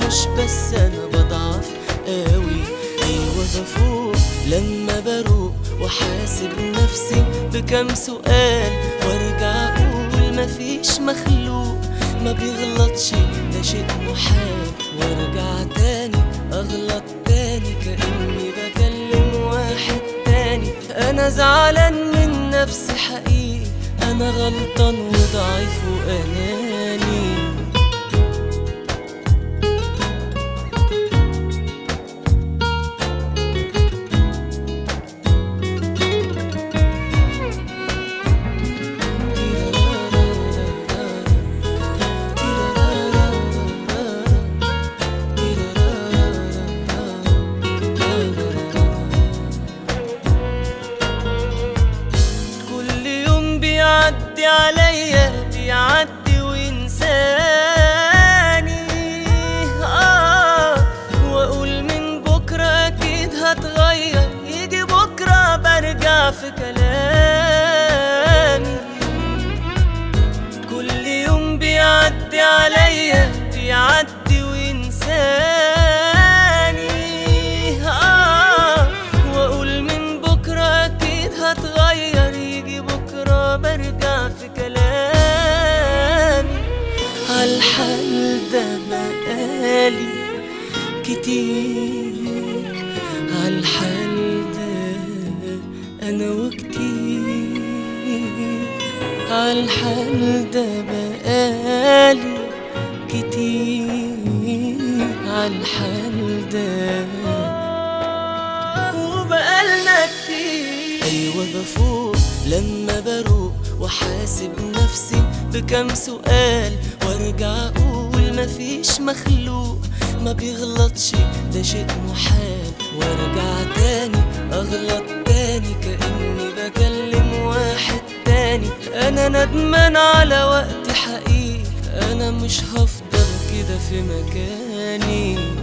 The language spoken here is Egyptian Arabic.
مش بس انا بضعف قوي ايوه بفوق لما بروق وحاسب نفسي بكم سؤال وارجع اقول مفيش مخلوق ما بيغلطش ده شيء محال وارجع تاني اغلط تاني كاني بكلم واحد تاني انا زعلان من نفسي حقيقي انا غلطان وضعيف واناني كل يوم بيعدي عليا بيعدي وينساني آه واقول من بكره اكيد هتغير يجي بكره برجع في كلامي كل يوم بيعدي عليا بيعدي وينساني آه واقول من بكره اكيد هتغير يجي بكره برجع في كلامي عالحال ده بقالي كتير عالحال ده انا وكتير عالحال ده بقالي كتير عالحال ده وبقالنا كتير ايوه بفوق لما بروق وحاسب نفسي بكم سؤال وارجع اقول مفيش مخلوق ما بيغلطش ده شيء محال وارجع تاني اغلط تاني كاني بكلم واحد تاني انا ندمان على وقت حقيقي انا مش هفضل كده في مكاني